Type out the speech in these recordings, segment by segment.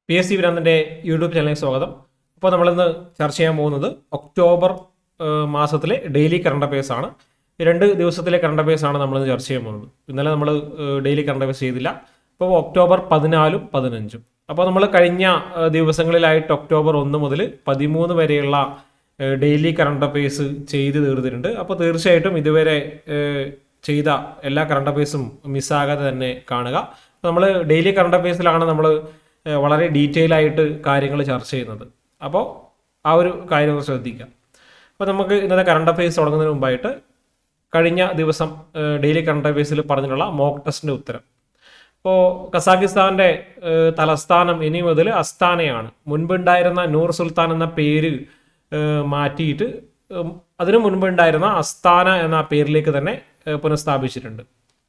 P S C വിരാന്തിൻ്റെ YouTube ചാനലിലേക്ക് സ്വാഗതം അപ്പോൾ നമ്മളിന്ന് ചർച്ച ചെയ്യാൻ പോകുന്നത് ഒക്ടോബർ ഏഹ്, മാസത്തിലെ ഡെയിലി കറണ്ട് അഫയേഴ്സ് ആണ് ഈ രണ്ട് ദിവസത്തിലെ കറണ്ട് അഫയേഴ്സ് ആണ് നമ്മളിന്ന് ചർച്ച ചെയ്യാൻ പോകുന്നത് ഇന്നലെ നമ്മൾ ഡെയിലി കറണ്ട് അഫയേഴ്സ് ചെയ്തില്ല അപ്പോൾ ഒക്ടോബർ പതിനാലും പതിനഞ്ചും അപ്പോൾ നമ്മൾ കഴിഞ്ഞ ഏഹ്, ദിവസങ്ങളിലായിട്ട് ഒക്ടോബർ ഒന്ന് മുതൽ പതിമൂന്ന് വരെയുള്ള ഏഹ്, ഡെയിലി കറണ്ട് അഫയേഴ്സ് ചെയ്ത് തീർത്തിട്ടുണ്ട് അപ്പോൾ തീർച്ചയായിട്ടും ഇതുവരെ ഏഹ്, ചെയ്ത എല്ലാ കറണ്ട് അഫയേഴ്സും മിസ്സാകാതെ തന്നെ കാണുക നമ്മൾ ഡെയിലി കറണ്ട് അഫയേഴ്സിലാണ് നമ്മൾ വളരെ ഡീറ്റെയിൽ ആയിട്ട് കാര്യങ്ങൾ ചർച്ച ചെയ്യുന്നത് അപ്പോൾ ആ ഒരു കാര്യം ഒന്ന് ശ്രദ്ധിക്കുക അപ്പോൾ നമുക്ക് ഇന്നത്തെ കറണ്ട് അഫയേഴ്സ് തുടങ്ങുന്നതിന് മുമ്പായിട്ട് കഴിഞ്ഞ ദിവസം ഡെയിലി കറണ്ട് അഫയേഴ്സിൽ പറഞ്ഞിട്ടുള്ള മോക്ക് ടെസ്റ്റിൻ്റെ ഉത്തരം ഇപ്പോൾ കസാഖിസ്ഥാന്റെ ഏഹ്, തലസ്ഥാനം ഇനി മുതൽ അസ്താനയാണ് മുൻപുണ്ടായിരുന്ന നൂർ സുൽത്താൻ എന്ന പേര് ഏഹ്, മാറ്റിയിട്ട് ഉം, അതിനു മുൻപുണ്ടായിരുന്ന അസ്താന എന്ന പേരിലേക്ക് തന്നെ ഏഹ്, പുനഃസ്ഥാപിച്ചിട്ടുണ്ട്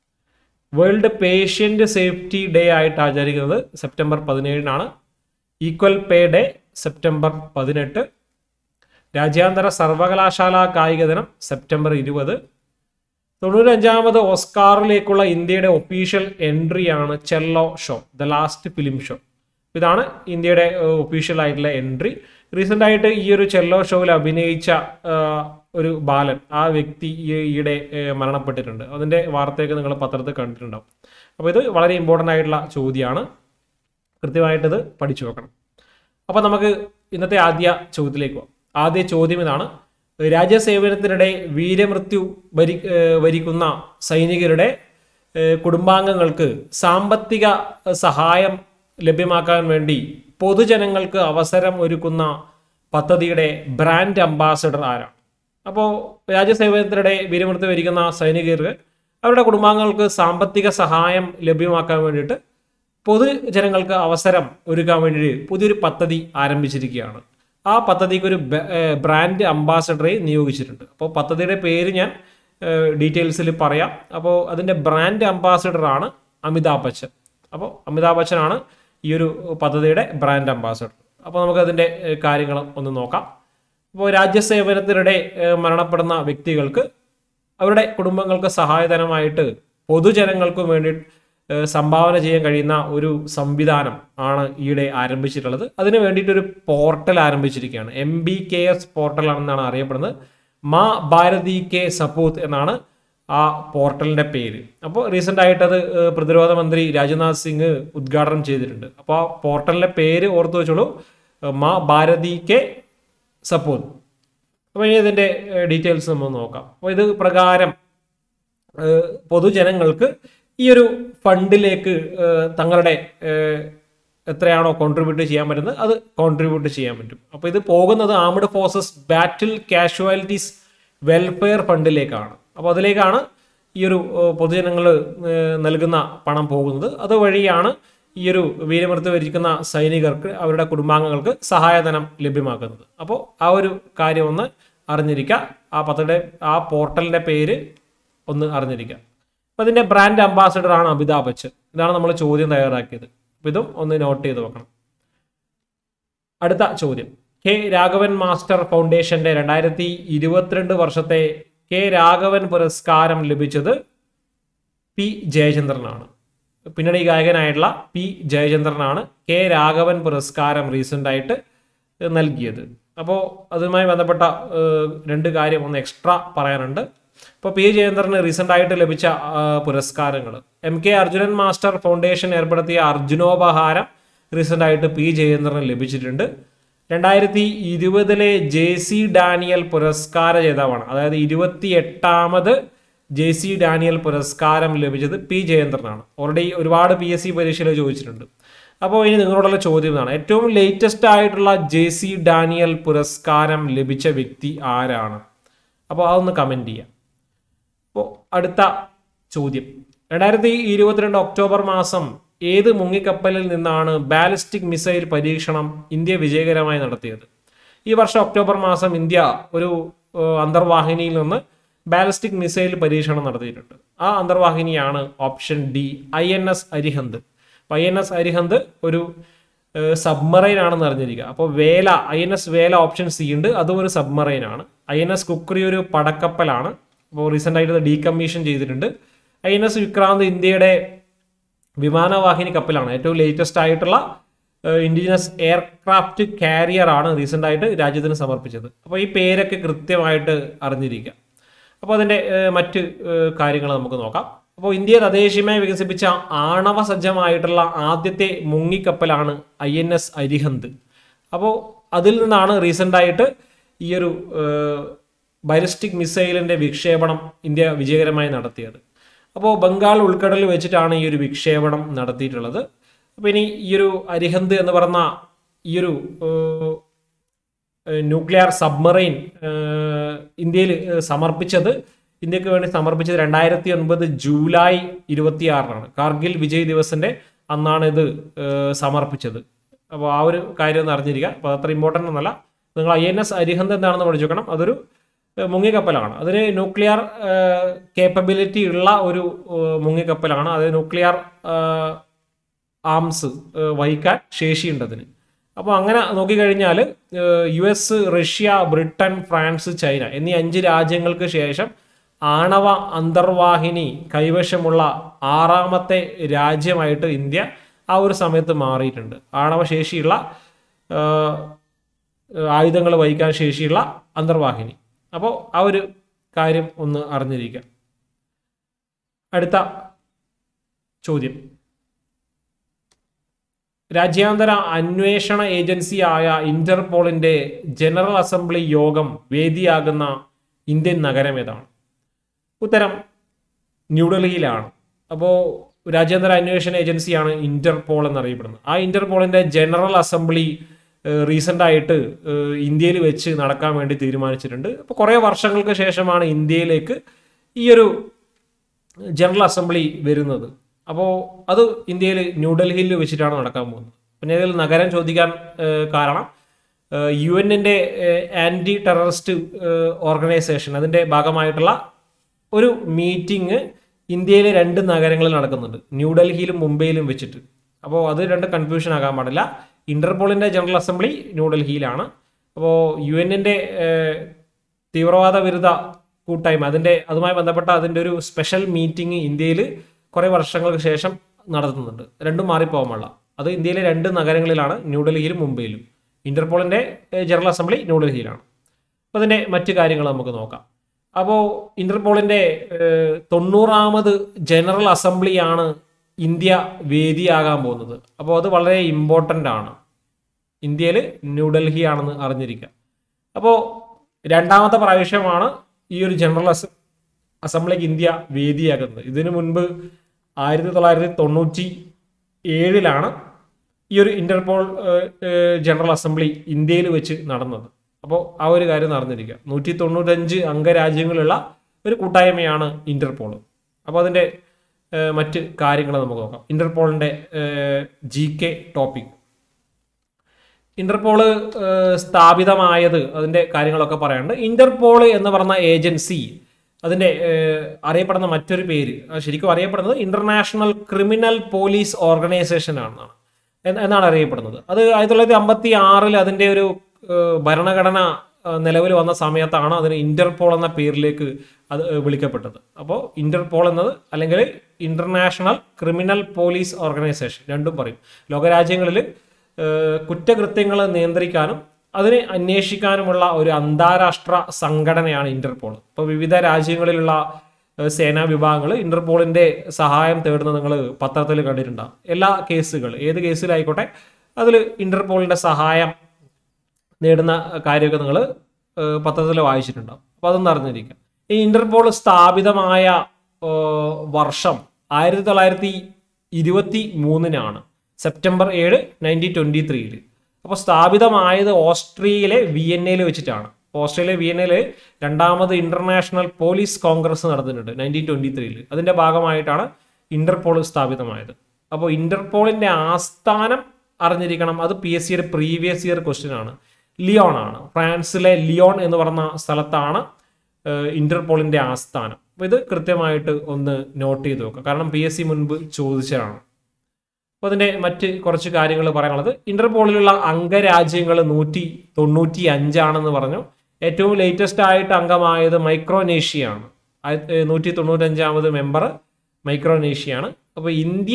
വേൾഡ് പേഷ്യൻ്റ് സേഫ്റ്റി ഡേ ആയിട്ട് ആചരിക്കുന്നത് സെപ്റ്റംബർ പതിനേഴിനാണ് ഈക്വൽ പേ ഡേ സെപ്റ്റംബർ പതിനെട്ട് രാജ്യാന്തര സർവകലാശാല കായിക ദിനം സെപ്റ്റംബർ ഇരുപത് തൊണ്ണൂറ്റഞ്ചാമത് ഓസ്കാറിലേക്കുള്ള ഇന്ത്യയുടെ ഒഫീഷ്യൽ എൻട്രിയാണ് Chhello show the last film show ഇതാണ് ഇന്ത്യയുടെ ഒഫീഷ്യൽ ആയിട്ടുള്ള എൻട്രി റീസെൻ്റ് ആയിട്ട് ഈ ഒരു ചെല്ലോ ഷോയിൽ അഭിനയിച്ച ആ, ഒരു ബാലൻ ആ വ്യക്തി ഈ- ഈയിടെ ഏ, മരണപ്പെട്ടിട്ടുണ്ട് അതിൻ്റെ വാർത്തയൊക്കെ നിങ്ങൾ പത്രത്തിൽ കണ്ടിട്ടുണ്ടാവും അപ്പോൾ ഇത് വളരെ ഇമ്പോർട്ടൻ്റ് ആയിട്ടുള്ള ചോദ്യമാണ് കൃത്യമായിട്ടത് പഠിച്ചു വെക്കണം അപ്പോൾ നമുക്ക് ഇന്നത്തെ ആദ്യ ചോദ്യത്തിലേക്ക് പോകാം ആദ്യ ചോദ്യം ഇതാണ് രാജ്യസേവനത്തിനിടെ വീരമൃത്യു വരി ഏഹ് വരിക്കുന്ന സൈനികരുടെ ഏഹ് കുടുംബാംഗങ്ങൾക്ക് സാമ്പത്തിക സഹായം ലഭ്യമാക്കാൻ വേണ്ടി പൊതുജനങ്ങൾക്ക് അവസരം ഒരുക്കുന്ന പദ്ധതിയുടെ ബ്രാൻഡ് അംബാസഡർ ആരാണ് അപ്പോൾ രാജ്യസേവനത്തിനിടെ വീരമൃത്യു വരിക്കുന്ന സൈനികർക്ക് അവരുടെ കുടുംബാംഗങ്ങൾക്ക് സാമ്പത്തിക സഹായം ലഭ്യമാക്കാൻ വേണ്ടിയിട്ട് പൊതുജനങ്ങൾക്ക് അവസരം ഒരുക്കാൻ വേണ്ടി പുതിയൊരു പദ്ധതി ആരംഭിച്ചിരിക്കുകയാണ് ആ പദ്ധതിക്ക് ഒരു ബ- ഏഹ് ബ്രാൻഡ് അംബാസഡറെ നിയോഗിച്ചിട്ടുണ്ട് അപ്പോൾ പദ്ധതിയുടെ പേര് ഞാൻ ഡീറ്റെയിൽസിൽ പറയാം അപ്പോൾ അതിൻ്റെ ബ്രാൻഡ് അംബാസഡറാണ് അമിതാഭ് ബച്ചൻ അപ്പോൾ അമിതാഭ് ബച്ചനാണ് ഈ ഒരു പദ്ധതിയുടെ ബ്രാൻഡ് അംബാസഡർ അപ്പോൾ നമുക്ക് അതിൻ്റെ കാര്യങ്ങൾ ഒന്ന് നോക്കാം അപ്പോൾ രാജ്യസേവനത്തിനിടെ ഏഹ് മരണപ്പെടുന്ന വ്യക്തികൾക്ക് അവരുടെ കുടുംബങ്ങൾക്ക് സഹായധനമായിട്ട് പൊതുജനങ്ങൾക്ക് വേണ്ടി ഏഹ് സംഭാവന ചെയ്യാൻ കഴിയുന്ന ഒരു സംവിധാനം ആണ് ഈയിടെ ആരംഭിച്ചിട്ടുള്ളത് അതിന് വേണ്ടിയിട്ടൊരു പോർട്ടൽ ആരംഭിച്ചിരിക്കുകയാണ് M B K S portal ആണെന്നാണ് അറിയപ്പെടുന്നത് മാ ഭാരതി കെ സപൂത്ത് എന്നാണ് ആ പോർട്ടലിന്റെ പേര് അപ്പോൾ റീസെന്റ് ആയിട്ട് അത് ഏഹ് പ്രതിരോധ മന്ത്രി രാജ്നാഥ് സിംഗ് ഉദ്ഘാടനം ചെയ്തിട്ടുണ്ട് അപ്പോൾ ആ പോർട്ടലിന്റെ പേര് ഓർത്തു വെച്ചോളൂ ഏഹ് മാ ഭാരതി കെ സപൂത്ത് അപ്പോൾ ഇനി ഇതിൻ്റെ ഡീറ്റെയിൽസ് നമ്മൾ നോക്കാം അപ്പോൾ ഇത് പ്രകാരം ഏഹ് പൊതുജനങ്ങൾക്ക് ഈ ഒരു ഫണ്ടിലേക്ക് ഏഹ് തങ്ങളുടെ ഏഹ് എത്രയാണോ കോൺട്രിബ്യൂട്ട് ചെയ്യാൻ പറ്റുന്നത് അത് കോൺട്രിബ്യൂട്ട് ചെയ്യാൻ പറ്റും അപ്പോൾ ഇത് പോകുന്നത് armed forces battle casualties welfare ഫണ്ടിലേക്കാണ് അപ്പോൾ അതിലേക്കാണ് ഈ ഒരു പൊതുജനങ്ങൾ നൽകുന്ന പണം പോകുന്നത് അതുവഴിയാണ് ഈ ഒരു വീരമൃത്യു വരിക്കുന്ന സൈനികർക്ക് അവരുടെ കുടുംബാംഗങ്ങൾക്ക് സഹായധനം ലഭ്യമാക്കുന്നത് അപ്പോൾ ആ ഒരു കാര്യം ഒന്ന് അറിഞ്ഞിരിക്കുക ആ പദ്ധതിയുടെ ആ പോർട്ടലിന്റെ പേര് ഒന്ന് അറിഞ്ഞിരിക്കുക അപ്പോൾ ഇതിന്റെ ബ്രാൻഡ് അംബാസഡർ ആണ് അമിതാഭ് ബച്ചൻ ഇതാണ് നമ്മൾ ചോദ്യം തയ്യാറാക്കിയത് അപ്പോൾ ഇതും ഒന്ന് നോട്ട് ചെയ്ത് വെക്കണം അടുത്ത ചോദ്യം കെ രാഘവൻ മാസ്റ്റർ ഫൗണ്ടേഷന്റെ രണ്ടായിരത്തി ഇരുപത്തിരണ്ട് വർഷത്തെ കെ രാഘവൻ പുരസ്കാരം ലഭിച്ചത് പി ജയചന്ദ്രനാണ് പിന്നണി ഗായകനായിട്ടുള്ള പി ജയചന്ദ്രനാണ് കെ രാഘവൻ പുരസ്കാരം റീസെൻ്റ് ആയിട്ട് നൽകിയത് അപ്പോൾ അതുമായി ബന്ധപ്പെട്ട ഏഹ്, രണ്ട് കാര്യം ഒന്ന് എക്സ്ട്രാ പറയാനുണ്ട് ഇപ്പോൾ പി ജയചന്ദ്രന് റീസെൻ്റ് ആയിട്ട് ലഭിച്ച പുരസ്കാരങ്ങൾ M K Arjunan master foundation ഏർപ്പെടുത്തിയ അർജുനോപഹാരം റീസെൻ്റ് ആയിട്ട് പി ജയേന്ദ്രന് ലഭിച്ചിട്ടുണ്ട് രണ്ടായിരത്തി ഇരുപതിലെ ജെ സി ഡാനിയൽ പുരസ്കാര ജേതാവാണ് അതായത് ഇരുപത്തി എട്ടാമത് ജെ സി ഡാനിയൽ പുരസ്കാരം ലഭിച്ചത് പി ജയേന്ദ്രനാണ് ഓൾറെഡി ഒരുപാട് പി എസ് സി പരീക്ഷയിൽ ചോദിച്ചിട്ടുണ്ട് അപ്പോൾ ഇനി നിങ്ങളോടുള്ള ചോദ്യം ഇതാണ് ഏറ്റവും ലേറ്റസ്റ്റ് ആയിട്ടുള്ള ജെ സി ഡാനിയൽ പുരസ്കാരം ലഭിച്ച വ്യക്തി ആരാണ് അപ്പോൾ അതൊന്ന് കമൻറ്റ് ചെയ്യാം അപ്പോൾ അടുത്ത ചോദ്യം രണ്ടായിരത്തി ഇരുപത്തിരണ്ട് ഒക്ടോബർ മാസം ഏത് മുങ്ങിക്കപ്പലിൽ നിന്നാണ് ബാലിസ്റ്റിക് മിസൈൽ പരീക്ഷണം ഇന്ത്യ വിജയകരമായി നടത്തിയത് ഈ വർഷം ഒക്ടോബർ മാസം ഇന്ത്യ ഒരു ഏഹ്, അന്തർവാഹിനിയിൽ നിന്ന് ബാലിസ്റ്റിക് മിസൈൽ പരീക്ഷണം നടത്തിയിട്ടുണ്ട് ആ അന്തർവാഹിനിയാണ് option D I N S Arihant I N S Arihant ഒരു സബ്മറൈൻ ആണെന്ന് അറിഞ്ഞിരിക്കുക അപ്പോൾ Vela I N S Vela option C ഉണ്ട് അതും ഒരു സബ്മറൈൻ ആണ് ഐ എൻ എസ് കുക്രി ഒരു പടക്കപ്പലാണ് അപ്പോൾ റീസെൻ്റ് ആയിട്ട് ഡീകമ്മീഷൻ ചെയ്തിട്ടുണ്ട് ഐ എൻ എസ് വിക്രാന്ത് ഇന്ത്യയുടെ വിമാനവാഹിനി കപ്പലാണ് ഏറ്റവും ലേറ്റസ്റ്റ് ആയിട്ടുള്ള ഇൻഡിജിനസ് എയർക്രാഫ്റ്റ് കാരിയർ ആണ് റീസെൻ്റ് ആയിട്ട് രാജ്യത്തിന് സമർപ്പിച്ചത് അപ്പോൾ ഈ പേരൊക്കെ കൃത്യമായിട്ട് അറിഞ്ഞിരിക്കുക അപ്പോൾ അതിൻ്റെ ഏഹ്, മറ്റ് കാര്യങ്ങൾ നമുക്ക് നോക്കാം അപ്പോൾ ഇന്ത്യ തദ്ദേശീയമായി വികസിപ്പിച്ച ആണവ സജ്ജമായിട്ടുള്ള ആദ്യത്തെ മുങ്ങിക്കപ്പലാണ് ഐ എൻ എസ് അരിഹന്ത് അപ്പോൾ അതിൽ നിന്നാണ് റീസെൻ്റ് ആയിട്ട് ഈ ഒരു ബലിസ്റ്റിക് മിസൈലിൻ്റെ വിക്ഷേപണം ഇന്ത്യ വിജയകരമായി നടത്തിയത് അപ്പോൾ ബംഗാൾ ഉൾക്കടലിൽ വെച്ചിട്ടാണ് ഈ ഒരു വിക്ഷേപണം നടത്തിയിട്ടുള്ളത് അപ്പോൾ ഇനി ഈ ഒരു അരിഹന്ത് എന്ന് പറഞ്ഞ ഈ ഒരു ഏഹ്, ന്യൂക്ലിയർ സബ്മറൈൻ ഇന്ത്യയിൽ സമർപ്പിച്ചത് ഇന്ത്യക്ക് വേണ്ടി സമർപ്പിച്ചത് രണ്ടായിരത്തി ഒൻപത് ജൂലൈ ഇരുപത്തിയാറിനാണ് കാർഗിൽ വിജയ് ദിവസിന്റെ അന്നാണ് ഇത് ഏഹ്, സമർപ്പിച്ചത് അപ്പോൾ ആ ഒരു കാര്യം ഒന്ന് അറിഞ്ഞിരിക്കുക അപ്പോൾ അത്ര ഇമ്പോർട്ടൻ്റ് ഒന്നല്ല നിങ്ങൾ ഐ എൻ എസ് അരിഹന്ത് എന്താണെന്ന് പഠിച്ചു വെക്കണം അതൊരു ഏഹ്, മുങ്ങിക്കപ്പലാണ് അതിന് ന്യൂക്ലിയർ കേപ്പബിലിറ്റി ഉള്ള ഒരു ഏഹ്, മുങ്ങിക്കപ്പലാണ് അത് ന്യൂക്ലിയർ ആംസ് വഹിക്കാൻ ശേഷിയുണ്ട് അതിന് അപ്പോൾ അങ്ങനെ നോക്കിക്കഴിഞ്ഞാൽ U S Russia Britain France China എന്നീ അഞ്ച് രാജ്യങ്ങൾക്ക് ശേഷം ആണവ അന്തർവാഹിനി കൈവശമുള്ള ആറാമത്തെ രാജ്യമായിട്ട് ഇന്ത്യ ആ ഒരു സമയത്ത് മാറിയിട്ടുണ്ട് ആണവ ശേഷിയുള്ള ആയുധങ്ങൾ വഹിക്കാൻ ശേഷിയുള്ള അന്തർവാഹിനി അപ്പോൾ ആ ഒരു കാര്യം ഒന്ന് അറിഞ്ഞിരിക്കുക അടുത്ത ചോദ്യം രാജ്യാന്തര അന്വേഷണ ഏജൻസിയായ ഇന്റർപോളിന്റെ ജനറൽ അസംബ്ലി യോഗം വേദിയാകുന്ന ഇന്ത്യൻ നഗരം ഏതാണ് ഉത്തരം ന്യൂഡൽഹിയിലാണ് അപ്പോൾ രാജ്യാന്തര അന്വേഷണ ഏജൻസിയാണ് ഇന്റർപോൾ എന്നറിയപ്പെടുന്നത് ആ ഇന്റർപോളിന്റെ ജനറൽ അസംബ്ലി റീസെൻ്റ് ആയിട്ട് ഏഹ്, ഇന്ത്യയിൽ വെച്ച് നടക്കാൻ വേണ്ടി തീരുമാനിച്ചിട്ടുണ്ട് അപ്പോൾ കുറേ വർഷങ്ങൾക്ക് ശേഷമാണ് ഇന്ത്യയിലേക്ക് ഈ ഒരു ജനറൽ അസംബ്ലി വരുന്നത് അപ്പോൾ അത് ഇന്ത്യയിൽ ന്യൂഡൽഹിയിൽ വെച്ചിട്ടാണ് നടക്കാൻ പോകുന്നത് പിന്നെ ഇതിൽ നഗരം ചോദിക്കാൻ ഏഹ്, കാരണം യു എന്നിൻ്റെ ആൻറ്റി ടെററിസ്റ്റ് ഓർഗനൈസേഷൻ അതിൻ്റെ ഭാഗമായിട്ടുള്ള ഒരു മീറ്റിംഗ് ഇന്ത്യയിലെ രണ്ട് നഗരങ്ങളിൽ നടക്കുന്നുണ്ട് ന്യൂഡൽഹിയിലും മുംബൈയിലും വെച്ചിട്ട് അപ്പോൾ അത് രണ്ട് കൺഫ്യൂഷൻ ആകാൻ പാടില്ല ഇന്റർപോളിൻ്റെ ജനറൽ അസംബ്ലി ന്യൂഡൽഹിയിലാണ് അപ്പോൾ യു എന്നിൻ്റെ തീവ്രവാദ വിരുദ്ധ കൂട്ടായ്മ അതിൻ്റെ അതുമായി ബന്ധപ്പെട്ട അതിൻ്റെ ഒരു സ്പെഷ്യൽ മീറ്റിംഗ് ഇന്ത്യയിൽ കുറേ വർഷങ്ങൾക്ക് ശേഷം നടത്തുന്നുണ്ട് രണ്ടും മാറിപ്പോകാൻ പാടില്ല അത് ഇന്ത്യയിലെ രണ്ട് നഗരങ്ങളിലാണ് ന്യൂഡൽഹിയിലും മുംബൈയിലും ഇന്റർപോളിൻ്റെ ജനറൽ അസംബ്ലി ന്യൂഡൽഹിയിലാണ് അപ്പോൾ അതിൻ്റെ മറ്റു കാര്യങ്ങൾ നമുക്ക് നോക്കാം അപ്പോൾ ഇന്റർപോളിൻ്റെ ഏഹ്, തൊണ്ണൂറാമത് ജനറൽ അസംബ്ലിയാണ് ഇന്ത്യ വേദിയാകാൻ പോകുന്നത് അപ്പോൾ അത് വളരെ ഇമ്പോർട്ടൻ്റ് ആണ് ഇന്ത്യയിൽ ന്യൂഡൽഹി ആണെന്ന് അറിഞ്ഞിരിക്കുക അപ്പോൾ രണ്ടാമത്തെ പ്രാവശ്യമാണ് ഈ ഒരു ജനറൽ അസ അസംബ്ലിക്ക് ഇന്ത്യ വേദിയാക്കുന്നത് ഇതിനു മുൻപ് ആയിരത്തി തൊള്ളായിരത്തി തൊണ്ണൂറ്റി ഏഴിലാണ് ഈ ഒരു ഇന്റർപോൾ ഏഹ്, ഏഹ്, ജനറൽ അസംബ്ലി ഇന്ത്യയിൽ വെച്ച് നടന്നത് അപ്പോൾ ആ ഒരു കാര്യം അറിഞ്ഞിരിക്കുക നൂറ്റി തൊണ്ണൂറ്റഞ്ച് അംഗരാജ്യങ്ങളുള്ള ഒരു കൂട്ടായ്മയാണ് ഇന്റർപോൾ അപ്പോൾ അതിൻ്റെ ഏഹ്, മറ്റ് കാര്യങ്ങൾ നമുക്ക് നോക്കാം ഇന്റർപോളിൻ്റെ ജി കെ ടോപ്പിക് ഇന്റർപോള് ഏഹ്, സ്ഥാപിതമായത് അതിന്റെ കാര്യങ്ങളൊക്കെ പറയാനുണ്ട് ഇന്റർപോള് എന്ന് പറഞ്ഞ ഏജൻസി അതിന്റെ ഏഹ്, അറിയപ്പെടുന്ന മറ്റൊരു പേര് അത് ശരിക്കും അറിയപ്പെടുന്നത് ഇന്റർനാഷണൽ ക്രിമിനൽ പോലീസ് ഓർഗനൈസേഷൻ ആണെന്നാണ് എന്ന് എന്നാണ് അറിയപ്പെടുന്നത് അത് ആയിരത്തി തൊള്ളായിരത്തി അമ്പത്തി ആറിൽ അതിന്റെ ഒരു ഏഹ്, ഭരണഘടന ഏഹ്, നിലവിൽ വന്ന സമയത്താണ് അതിന് ഇന്റർപോൾ എന്ന പേരിലേക്ക് അത് ഏഹ്, വിളിക്കപ്പെട്ടത് അപ്പോൾ ഇന്റർപോൾ എന്നത് അല്ലെങ്കിൽ ഇന്റർനാഷണൽ ക്രിമിനൽ പോലീസ് ഓർഗനൈസേഷൻ രണ്ടും പറയും ലോകരാജ്യങ്ങളിൽ ഏഹ് കുറ്റകൃത്യങ്ങൾ നിയന്ത്രിക്കാനും അതിനെ അന്വേഷിക്കാനുമുള്ള ഒരു അന്താരാഷ്ട്ര സംഘടനയാണ് ഇന്റർപോൾ ഇപ്പോൾ വിവിധ രാജ്യങ്ങളിലുള്ള ഏഹ് സേനാ വിഭാഗങ്ങൾ ഇന്റർപോളിന്റെ സഹായം തേടുന്നത് നിങ്ങൾ പത്രത്തിൽ കണ്ടിട്ടുണ്ടാകും എല്ലാ കേസുകൾ ഏത് കേസിലായിക്കോട്ടെ അതിൽ ഇന്റർപോളിന്റെ സഹായം നേടുന്ന കാര്യമൊക്കെ നിങ്ങൾ പത്രത്തിൽ വായിച്ചിട്ടുണ്ടാവും അപ്പോൾ അതൊന്നും അറിഞ്ഞിരിക്കുക ഈ ഇന്റർപോൾ സ്ഥാപിതമായ ഏഹ്, വർഷം ആയിരത്തി തൊള്ളായിരത്തി ഇരുപത്തി മൂന്നിനാണ് സെപ്റ്റംബർ ഏഴ് നയൻറ്റീൻ ട്വൻറ്റി ത്രീയിൽ അപ്പോൾ സ്ഥാപിതമായത് ഓസ്ട്രിയയിലെ വി എൻ എയിൽ വെച്ചിട്ടാണ് ഓസ്ട്രേലിയ വി എൻ എയിൽ രണ്ടാമത് ഇന്റർനാഷണൽ പോലീസ് കോൺഗ്രസ് നടന്നിട്ടുണ്ട് നയൻറ്റീൻ ട്വൻറ്റി ത്രീയിൽ അതിൻ്റെ ഭാഗമായിട്ടാണ് ഇന്റർപോൾ സ്ഥാപിതമായത് അപ്പോൾ ഇന്റർപോളിൻ്റെ ആസ്ഥാനം അറിഞ്ഞിരിക്കണം അത് പി എസ് സിയുടെ പ്രീവിയസ് ഇയർ ക്വസ്റ്റ്യൻ ആണ് ലിയോൺ ആണ് ഫ്രാൻസിലെ ലിയോൺ എന്ന് പറഞ്ഞ സ്ഥലത്താണ് ഏഹ്, ഇന്റർപോളിന്റെ ആസ്ഥാനം അപ്പോൾ ഇത് കൃത്യമായിട്ട് ഒന്ന് നോട്ട് ചെയ്ത് നോക്കുക കാരണം പി എസ് സി മുൻപ് ചോദിച്ചതാണ് അപ്പോൾ അതിൻ്റെ മറ്റ് കുറച്ച് കാര്യങ്ങൾ പറയാനുള്ളത് ഇന്റർപോളിലുള്ള അംഗരാജ്യങ്ങൾ നൂറ്റി തൊണ്ണൂറ്റി അഞ്ചാണെന്ന് പറഞ്ഞു ഏറ്റവും ലേറ്റസ്റ്റ് ആയിട്ട് അംഗമായത് മൈക്രോനേഷ്യയാണ് ആയിരത്തി- നൂറ്റി തൊണ്ണൂറ്റഞ്ചാമത് മെമ്പർ മൈക്രോനേഷ്യയാണ് അപ്പോൾ ഇന്ത്യ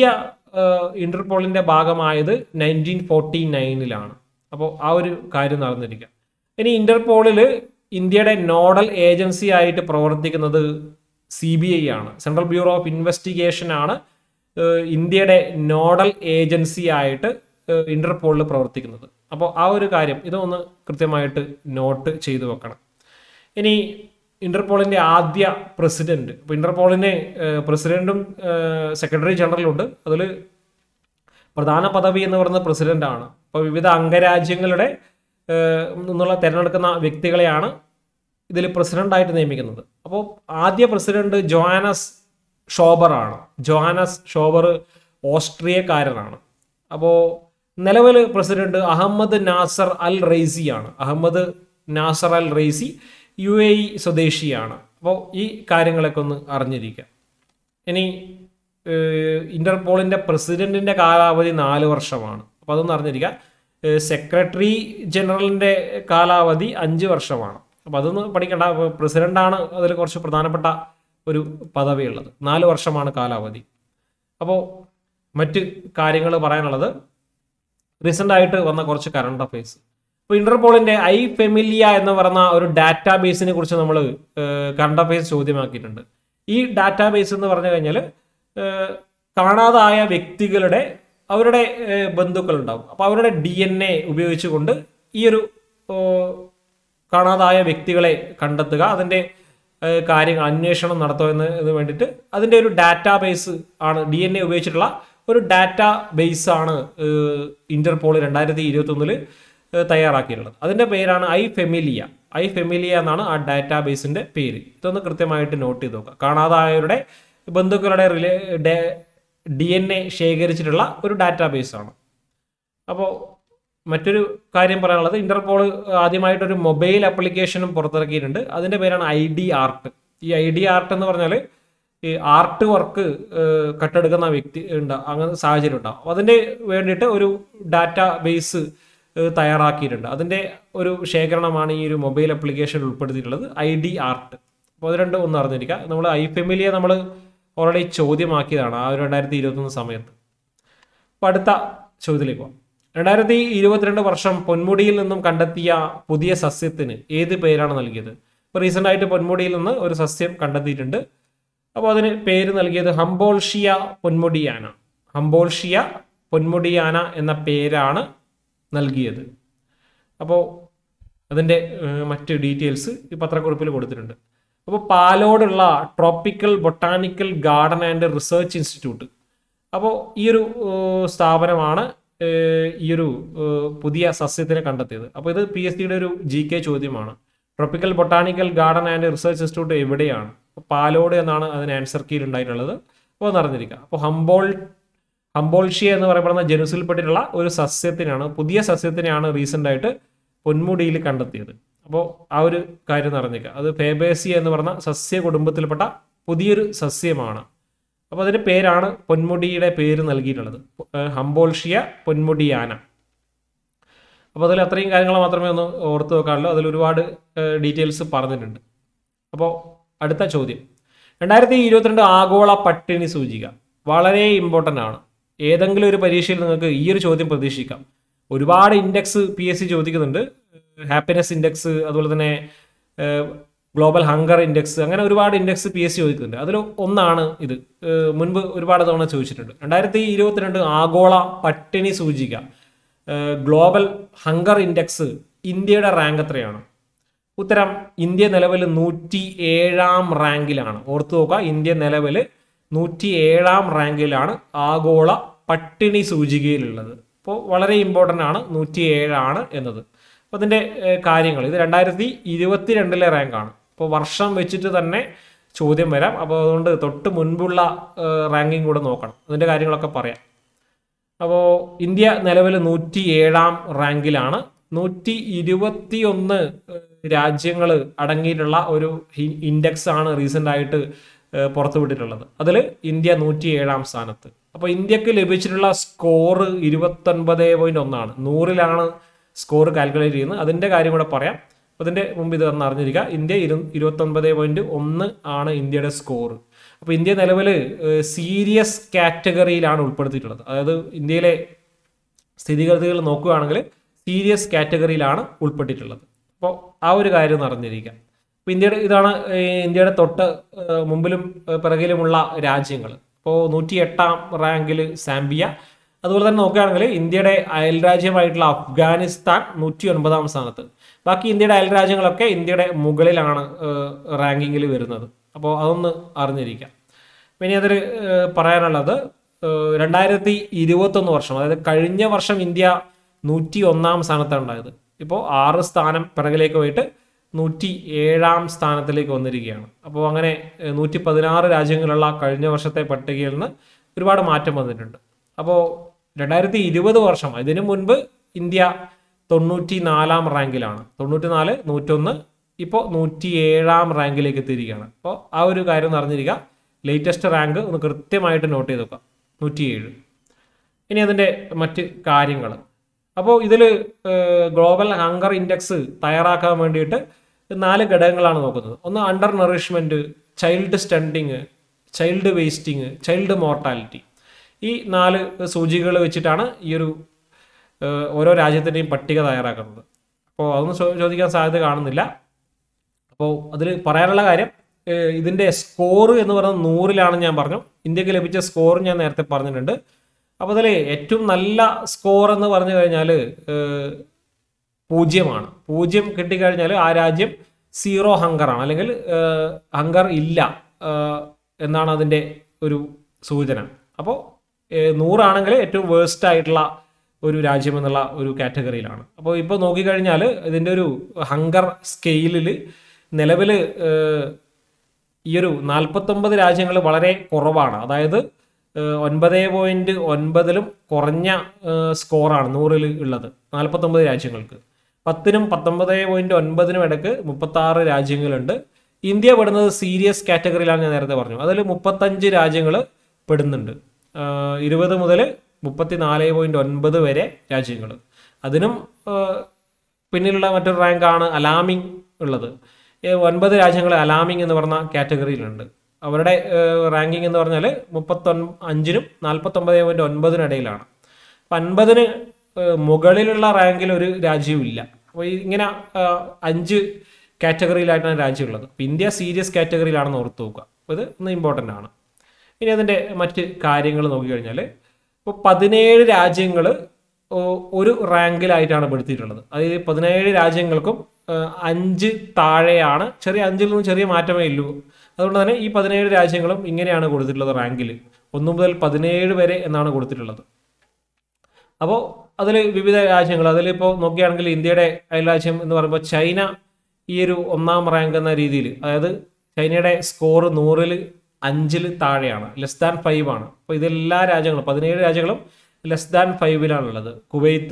ഇന്റർപോളിന്റെ ഭാഗമായത് നയൻറ്റീൻ ഫോർട്ടി നയനിലാണ് അപ്പോൾ ആ ഒരു കാര്യം നടന്നിരിക്കുക ഇനി ഇന്റർപോളിൽ ഇന്ത്യയുടെ നോഡൽ ഏജൻസി ആയിട്ട് പ്രവർത്തിക്കുന്നത് സി ബി ഐ ആണ് സെൻട്രൽ ബ്യൂറോ ഓഫ് ഇൻവെസ്റ്റിഗേഷൻ ആണ് ഏഹ് ഇന്ത്യയുടെ നോഡൽ ഏജൻസി ആയിട്ട് ഏഹ് ഇന്റർപോളിൽ പ്രവർത്തിക്കുന്നത് അപ്പോൾ ആ ഒരു കാര്യം ഇതൊന്ന് കൃത്യമായിട്ട് നോട്ട് ചെയ്തു വെക്കണം ഇനി ഇന്റർപോളിന്റെ ആദ്യ പ്രസിഡന്റ് ഇപ്പോൾ ഇന്റർപോളിന് ഏഹ് പ്രസിഡന്റും ഏഹ് സെക്രട്ടറി ജനറലും ഉണ്ട് അതിൽ പ്രധാന പദവി എന്ന് പറയുന്നത് പ്രസിഡന്റ് ആണ് അപ്പോൾ വിവിധ അംഗരാജ്യങ്ങളുടെ ഏഹ് നിന്നുള്ള തിരഞ്ഞെടുക്കുന്ന വ്യക്തികളെയാണ് ഇതിൽ പ്രസിഡന്റായിട്ട് നിയമിക്കുന്നത് അപ്പോൾ ആദ്യ പ്രസിഡന്റ് ജോഹാനസ് ഷോബർ ആണ് ജോഹാനസ് ഷോബർ ഓസ്ട്രിയക്കാരനാണ് അപ്പോൾ നിലവിൽ president Ahmed Naser Al Raisi ആണ് Ahmed Naser Al Raisi U A E സ്വദേശിയാണ് അപ്പോൾ ഈ കാര്യങ്ങളൊക്കെ ഒന്ന് അറിഞ്ഞിരിക്കുക ഇനി ഏഹ്, ഇന്റർപോളിന്റെ പ്രസിഡന്റിന്റെ കാലാവധി നാല് വർഷമാണ് അപ്പോൾ അതൊന്ന് അറിഞ്ഞിരിക്കുക ഏഹ്, സെക്രട്ടറി ജനറലിന്റെ കാലാവധി അഞ്ച് വർഷമാണ് അപ്പോൾ അതൊന്ന് പഠിക്കേണ്ട അപ്പോൾ പ്രസിഡന്റാണ് അതിൽ കുറച്ച് പ്രധാനപ്പെട്ട ഒരു പദവിയുള്ളത് നാല് വർഷമാണ് കാലാവധി അപ്പോൾ മറ്റ് കാര്യങ്ങൾ പറയാനുള്ളത് റീസെന്റ് ആയിട്ട് വന്ന കുറച്ച് കറണ്ട് അഫയേഴ്സ് ഇപ്പോൾ ഇന്റർപോളിന്റെ ഐ ഫെമിലിയ എന്ന് പറയുന്ന ഒരു ഡാറ്റാബേസിനെ കുറിച്ച് നമ്മൾ കറണ്ട് അഫയേഴ്സ് ചോദ്യമാക്കിയിട്ടുണ്ട് ഈ ഡാറ്റാബേസ് എന്ന് പറഞ്ഞു കഴിഞ്ഞാൽ കാണാതായ വ്യക്തികളുടെ അവരുടെ ഏഹ്, ബന്ധുക്കളുണ്ടാവും അപ്പോൾ അവരുടെ ഡി എൻ എ ഉപയോഗിച്ചുകൊണ്ട് ഈ ഒരു ഏഹ്, കാണാതായ വ്യക്തികളെ കണ്ടെത്തുക അതിൻ്റെ ഏഹ്, കാര്യങ്ങൾ അന്വേഷണം നടത്തുക എന്ന് ഇത് വേണ്ടിയിട്ട് അതിൻ്റെ ഒരു ഡാറ്റാബേസ് ആണ് ഡി എൻ എ ഉപയോഗിച്ചിട്ടുള്ള ഒരു ഡാറ്റാ ബേസ് ആണ് ഏഹ്, ഇന്റർപോൾ രണ്ടായിരത്തി ഇരുപത്തി ഒന്നില് തയ്യാറാക്കിയിട്ടുള്ളത് അതിൻ്റെ പേരാണ് ഐ ഫെമിലിയ ഐ ഫെമിലിയ എന്നാണ് ആ ഡാറ്റാബേസിന്റെ പേര് ഇതൊന്ന് കൃത്യമായിട്ട് നോട്ട് ചെയ്ത് നോക്കുക കാണാതായവരുടെ ബന്ധുക്കളുടെ റിലേ ഡി എൻ എ ശേഖരിച്ചിട്ടുള്ള ഒരു ഡാറ്റാബേസ് ആണ് അപ്പോൾ മറ്റൊരു കാര്യം പറയാനുള്ളത് ഇന്റർപോൾ ആദ്യമായിട്ടൊരു മൊബൈൽ ആപ്ലിക്കേഷനും പുറത്തിറക്കിയിട്ടുണ്ട് അതിന്റെ പേരാണ് ഐ ഡി ആർട്ട് ഈ ഐ ഡി ആർട്ട് എന്ന് പറഞ്ഞാൽ ഈ ആർട്ട് വർക്ക് കട്ടെടുക്കുന്ന വ്യക്തി ഉണ്ടാവും അങ്ങനെ സാഹചര്യം ഉണ്ടാവും അപ്പോൾ അതിൻ്റെ വേണ്ടിയിട്ട് ഒരു ഡാറ്റ ബേസ് തയ്യാറാക്കിയിട്ടുണ്ട് അതിൻ്റെ ഒരു ശേഖരണമാണ് ഈ ഒരു മൊബൈൽ ആപ്ലിക്കേഷൻ ഉൾപ്പെടുത്തിയിട്ടുള്ളത് ഐ ഡി ആർട്ട് അപ്പോൾ അത് രണ്ടും ഒന്ന് അറിഞ്ഞിരിക്കുക നമ്മൾ ഐ ഫെമിലിയെ നമ്മൾ ഓൾറെഡി ചോദ്യമാക്കിയതാണ് ആ ഒരു രണ്ടായിരത്തി ഇരുപത്തൊന്ന് സമയത്ത് അപ്പോൾ അടുത്ത ചോദ്യത്തിലേക്ക് പോകാം രണ്ടായിരത്തി ഇരുപത്തിരണ്ട് വർഷം പൊന്മുടിയിൽ നിന്നും കണ്ടെത്തിയ പുതിയ സസ്യത്തിന് ഏത് പേരാണ് നൽകിയത് ഇപ്പോൾ റീസെൻ്റ് ആയിട്ട് പൊന്മുടിയിൽ നിന്ന് ഒരു സസ്യം കണ്ടെത്തിയിട്ടുണ്ട് അപ്പോൾ അതിന് പേര് നൽകിയത് ഹംബോൾഷിയ പൊന്മുടിയാന ഹംബോൾഷിയ പൊന്മുടിയാന എന്ന പേരാണ് നൽകിയത് അപ്പോൾ അതിൻ്റെ ഏഹ്, മറ്റ് ഡീറ്റെയിൽസ് ഈ പത്രക്കുറിപ്പിൽ കൊടുത്തിട്ടുണ്ട് അപ്പോൾ പാലോടുള്ള tropical botanical garden and research institute അപ്പോൾ ഈ ഒരു ഏഹ്, സ്ഥാപനമാണ് ഏഹ്, ഈ ഒരു ഏഹ്, പുതിയ സസ്യത്തിനെ കണ്ടെത്തിയത് അപ്പോൾ ഇത് പി എസ് സിയുടെ ഒരു ജി കെ ചോദ്യമാണ് tropical botanical garden and research institute എവിടെയാണ് അപ്പോൾ പാലോട് എന്നാണ് അതിന് ആൻസർ കീയിൽ ഉണ്ടായിട്ടുള്ളത് അപ്പോൾ നടന്നിരിക്കുക അപ്പോൾ ഹംബോൾ ഹംബോൾഷിയ എന്ന് പറയപ്പെടുന്ന ജനുസിൽപ്പെട്ടിട്ടുള്ള ഒരു സസ്യത്തിനാണ് പുതിയ സസ്യത്തിനെയാണ് റീസെൻ്റ് ആയിട്ട് പൊന്മുടിയിൽ കണ്ടെത്തിയത് അപ്പോൾ ആ ഒരു കാര്യം അറിഞ്ഞേക്കുക അത് ഫേബേസിയ എന്ന് പറഞ്ഞ സസ്യ കുടുംബത്തിൽപ്പെട്ട പുതിയൊരു സസ്യമാണ് അപ്പോൾ അതിൻ്റെ പേരാണ് പൊന്മുടിയുടെ പേര് നൽകിയിട്ടുള്ളത് ഏഹ് ഹംബോൾഷിയ പൊന്മുടിയാന അപ്പോൾ അതിൽ അത്രയും കാര്യങ്ങൾ മാത്രമേ ഒന്ന് ഓർത്ത് വെക്കാനുള്ളൂ അതിൽ ഒരുപാട് ഡീറ്റെയിൽസ് പറഞ്ഞിട്ടുണ്ട് അപ്പോൾ അടുത്ത ചോദ്യം രണ്ടായിരത്തി ഇരുപത്തിരണ്ട് ആഗോള പട്ടിണി സൂചിക വളരെ ഇമ്പോർട്ടൻ്റ് ആണ് ഏതെങ്കിലും ഒരു പരീക്ഷയിൽ നിങ്ങൾക്ക് ഈ ഒരു ചോദ്യം പ്രതീക്ഷിക്കാം ഒരുപാട് ഇൻഡെക്സ് പി എസ് സി ചോദിക്കുന്നുണ്ട് ഹാപ്പിനെസ് ഇൻഡെക്സ് അതുപോലെ തന്നെ ഗ്ലോബൽ ഹങ്കർ ഇൻഡെക്സ് അങ്ങനെ ഒരുപാട് ഇൻഡെക്സ് പി എസ് സി ചോദിക്കുന്നുണ്ട് അതിൽ ഒന്നാണ് ഇത് ഏഹ് മുൻപ് ഒരുപാട് തവണ ചോദിച്ചിട്ടുണ്ട് രണ്ടായിരത്തി ഇരുപത്തിരണ്ട് ആഗോള പട്ടിണി സൂചിക ഏഹ് ഗ്ലോബൽ ഹങ്കർ ഇൻഡെക്സ് ഇന്ത്യയുടെ റാങ്ക് എത്രയാണ് ഉത്തരം ഇന്ത്യ നിലവിൽ നൂറ്റി ഏഴാം റാങ്കിലാണ് ഓർത്തു നോക്കുക ഇന്ത്യ നിലവിൽ നൂറ്റി ഏഴാം റാങ്കിലാണ് ആഗോള പട്ടിണി സൂചികയിലുള്ളത് അപ്പോൾ വളരെ ഇമ്പോർട്ടൻ്റ് ആണ് നൂറ്റി ഏഴാണ് എന്നത് അപ്പോൾ അതിൻ്റെ കാര്യങ്ങൾ ഇത് രണ്ടായിരത്തി ഇരുപത്തി രണ്ടിലെ റാങ്കാണ് അപ്പോൾ വർഷം വെച്ചിട്ട് തന്നെ ചോദ്യം വരാം അപ്പോൾ അതുകൊണ്ട് തൊട്ട് മുൻപുള്ള റാങ്കിങ് കൂടെ നോക്കണം അതിൻ്റെ കാര്യങ്ങളൊക്കെ പറയാം അപ്പോൾ ഇന്ത്യ നിലവിൽ നൂറ്റി ഏഴാം റാങ്കിലാണ് നൂറ്റി ഇരുപത്തി ഒന്ന് രാജ്യങ്ങൾ അടങ്ങിയിട്ടുള്ള ഒരു ഇൻഡെക്സ് ആണ് റീസെൻ്റ് ആയിട്ട് ഏഹ് പുറത്തുവിട്ടിട്ടുള്ളത് അതിൽ ഇന്ത്യ നൂറ്റി ഏഴാം സ്ഥാനത്ത് അപ്പോൾ ഇന്ത്യക്ക് ലഭിച്ചിട്ടുള്ള സ്കോർ ഇരുപത്തൊൻപത് പോയിന്റ് ഒന്നാണ് നൂറിലാണ് സ്കോർ കാൽക്കുലേറ്റ് ചെയ്യുന്നത് അതിൻ്റെ കാര്യം കൂടെ പറയാം അപ്പോൾ അതിൻ്റെ മുമ്പ് ഇത് ഒന്ന് അറിഞ്ഞിരിക്കുക ഇന്ത്യ ഇരു ഇരുപത്തൊൻപത് പോയിന്റ് ഒന്ന് ആണ് ഇന്ത്യയുടെ സ്കോർ അപ്പോൾ ഇന്ത്യ നിലവിൽ സീരിയസ് കാറ്റഗറിയിലാണ് ഉൾപ്പെടുത്തിയിട്ടുള്ളത് അതായത് ഇന്ത്യയിലെ സ്ഥിതിഗതികൾ നോക്കുകയാണെങ്കിൽ സീരിയസ് കാറ്റഗറിയിലാണ് ഉൾപ്പെട്ടിട്ടുള്ളത് അപ്പോൾ ആ ഒരു കാര്യം ഒന്ന് അറിഞ്ഞിരിക്കാം അപ്പോൾ ഇന്ത്യയുടെ ഇതാണ് ഏഹ്, ഇന്ത്യയുടെ തൊട്ട് ഏഹ്, മുമ്പിലും ഏഹ്, പിറകിലുമുള്ള രാജ്യങ്ങൾ അപ്പോൾ നൂറ്റി എട്ടാം റാങ്കിൽ സാംബിയ അതുപോലെ തന്നെ നോക്കുകയാണെങ്കിൽ ഇന്ത്യയുടെ അയൽ രാജ്യമായിട്ടുള്ള അഫ്ഗാനിസ്ഥാൻ നൂറ്റി ഒൻപതാം സ്ഥാനത്ത് ബാക്കി ഇന്ത്യയുടെ അയൽ രാജ്യങ്ങളൊക്കെ ഇന്ത്യയുടെ മുകളിലാണ് റാങ്കിങ്ങിൽ വരുന്നത് അപ്പോൾ അതൊന്ന് അറിഞ്ഞിരിക്കാം പിന്നെ അതിൽ പറയാനുള്ളത് ഏഹ്, രണ്ടായിരത്തി ഇരുപത്തൊന്ന് വർഷം അതായത് കഴിഞ്ഞ വർഷം ഇന്ത്യ നൂറ്റി ഒന്നാം സ്ഥാനത്താണ് ഉണ്ടായത് ഇപ്പോൾ ആറ് സ്ഥാനം പിറകിലേക്ക് പോയിട്ട് നൂറ്റി ഏഴാം സ്ഥാനത്തിലേക്ക് വന്നിരിക്കുകയാണ് അപ്പോൾ അങ്ങനെ ഏഹ്, നൂറ്റി പതിനാറ് രാജ്യങ്ങളുള്ള കഴിഞ്ഞ വർഷത്തെ പട്ടികയിൽ നിന്ന് ഒരുപാട് മാറ്റം വന്നിട്ടുണ്ട് അപ്പോൾ രണ്ടായിരത്തി ഇരുപത് വർഷം ഇതിനു മുൻപ് ഇന്ത്യ തൊണ്ണൂറ്റി നാലാം റാങ്കിലാണ് തൊണ്ണൂറ്റി നാല് നൂറ്റൊന്ന് ഇപ്പോൾ നൂറ്റി ഏഴാം റാങ്കിലേക്ക് എത്തിയിരിക്കുകയാണ് അപ്പോൾ ആ ഒരു കാര്യം ഒന്ന് അറിഞ്ഞിരിക്കുക ലേറ്റസ്റ്റ് റാങ്ക് ഒന്ന് കൃത്യമായിട്ട് നോട്ട് ചെയ്ത് വെക്കാം നൂറ്റിയേഴ് ഇനി അതിൻ്റെ മറ്റ് കാര്യങ്ങൾ അപ്പോൾ ഇതിൽ ഗ്ലോബൽ ഹങ്കർ ഇൻഡെക്സ് തയ്യാറാക്കാൻ വേണ്ടിയിട്ട് നാല് ഘടകങ്ങളാണ് നോക്കുന്നത് ഒന്ന് undernourishment child stunting child wasting child mortality ഈ നാല് സൂചികകൾ വെച്ചിട്ടാണ് ഈ ഒരു ഏഹ്, ഓരോ രാജ്യത്തിൻ്റെയും പട്ടിക തയ്യാറാക്കുന്നത് അപ്പോൾ അതൊന്നും ചോ- ചോദിക്കാൻ സാധ്യത കാണുന്നില്ല അപ്പോൾ അതിൽ പറയാനുള്ള കാര്യം ഏഹ്, ഇതിൻ്റെ സ്കോർ എന്ന് പറയുന്നത് നൂറിലാണ് ഞാൻ പറഞ്ഞു ഇന്ത്യക്ക് ലഭിച്ച സ്കോർ ഞാൻ നേരത്തെ പറഞ്ഞിട്ടുണ്ട് അപ്പോൾ അതിൽ ഏറ്റവും നല്ല സ്കോർ എന്ന് പറഞ്ഞു കഴിഞ്ഞാൽ ഏഹ്, പൂജ്യമാണ് പൂജ്യം കിട്ടിക്കഴിഞ്ഞാൽ ആ രാജ്യം സീറോ ഹങ്കറാണ് അല്ലെങ്കിൽ ഏഹ്, ഹങ്കർ ഇല്ല ഏഹ്, എന്നാണ് അതിൻ്റെ ഒരു സൂചന അപ്പോൾ ഏഹ്, നൂറാണെങ്കിൽ ഏറ്റവും വേസ്റ്റ് ആയിട്ടുള്ള ഒരു രാജ്യം എന്നുള്ള ഒരു കാറ്റഗറിയിലാണ് അപ്പോൾ ഇപ്പോൾ നോക്കിക്കഴിഞ്ഞാൽ ഇതിൻ്റെ ഒരു ഹങ്കർ സ്കെയിലിൽ നിലവിൽ ഈ ഒരു നാൽപ്പത്തൊമ്പത് രാജ്യങ്ങൾ വളരെ കുറവാണ് അതായത് ഒൻപത് പോയിന്റ് ഒൻപതിലും കുറഞ്ഞ ഏഹ്, സ്കോറാണ് നൂറിൽ ഉള്ളത് നാൽപ്പത്തൊമ്പത് രാജ്യങ്ങൾക്ക് പത്തിനും പത്തൊമ്പത് പോയിന്റ് ഒൻപതിനും ഇടയ്ക്ക് മുപ്പത്താറ് രാജ്യങ്ങളുണ്ട് ഇന്ത്യ പെടുന്നത് സീരിയസ് കാറ്റഗറിയിലാണ് ഞാൻ നേരത്തെ പറഞ്ഞു അതിൽ മുപ്പത്തഞ്ച് രാജ്യങ്ങൾ പെടുന്നുണ്ട് ഏഹ്, ഇരുപത് മുതൽ മുപ്പത്തി നാല് പോയിന്റ് ഒൻപത് വരെ രാജ്യങ്ങൾ അതിനും ഏഹ്, പിന്നിലുള്ള മറ്റൊരു റാങ്കാണ് അലാമിംഗ് ഉള്ളത് ഏ, ഒൻപത് രാജ്യങ്ങൾ അലാമിംഗ് എന്ന് പറഞ്ഞ കാറ്റഗറിയിലുണ്ട് അവരുടെ റാങ്കിങ് എന്ന് പറഞ്ഞാൽ മുപ്പത്തൊൻ അഞ്ചിനും നാൽപ്പത്തൊമ്പത് പോയിന്റ് ഒൻപതിനും ഇടയിലാണ് അപ്പം അൻപതിന് മുകളിലുള്ള റാങ്കിൽ ഒരു രാജ്യവും ഇല്ല അപ്പോൾ ഇങ്ങനെ ഏ, അഞ്ച് കാറ്റഗറിയിലായിട്ടാണ് രാജ്യമുള്ളത് അപ്പം ഇന്ത്യ സീരിയസ് കാറ്റഗറിയിലാണെന്ന് ഓർത്ത് നോക്കുക അപ്പോൾ ഇത് ഒന്ന് ഇമ്പോർട്ടൻ്റ് ആണ് ഇനി അതിൻ്റെ മറ്റ് കാര്യങ്ങൾ നോക്കിക്കഴിഞ്ഞാൽ ഇപ്പോൾ പതിനേഴ് രാജ്യങ്ങൾ ഒരു റാങ്കിലായിട്ടാണ് പെടുത്തിയിട്ടുള്ളത് അതായത് പതിനേഴ് രാജ്യങ്ങൾക്കും ആ, അഞ്ച് താഴെയാണ് ചെറിയ അഞ്ചിൽ നിന്നും ചെറിയ മാറ്റമേ ഉള്ളൂ അതുകൊണ്ട് തന്നെ ഈ പതിനേഴ് രാജ്യങ്ങളും ഇങ്ങനെയാണ് കൊടുത്തിട്ടുള്ളത് റാങ്കിൽ ഒന്ന് മുതൽ പതിനേഴ് വരെ എന്നാണ് കൊടുത്തിട്ടുള്ളത് അപ്പോൾ അതിൽ വിവിധ രാജ്യങ്ങൾ അതിലിപ്പോൾ നോക്കുകയാണെങ്കിൽ ഇന്ത്യയുടെ അയൽരാജ്യം എന്ന് പറയുമ്പോൾ ചൈന ഈ ഒരു ഒന്നാം റാങ്ക് എന്ന രീതിയിൽ അതായത് ചൈനയുടെ സ്കോർ നൂറിൽ അഞ്ചിൽ താഴെയാണ് ലെസ് ദാൻ ഫൈവ് ആണ് അപ്പോൾ ഇതെല്ലാ രാജ്യങ്ങളും പതിനേഴ് രാജ്യങ്ങളും ലെസ് ദാൻ ഫൈവിലാണുള്ളത് കുവൈത്ത്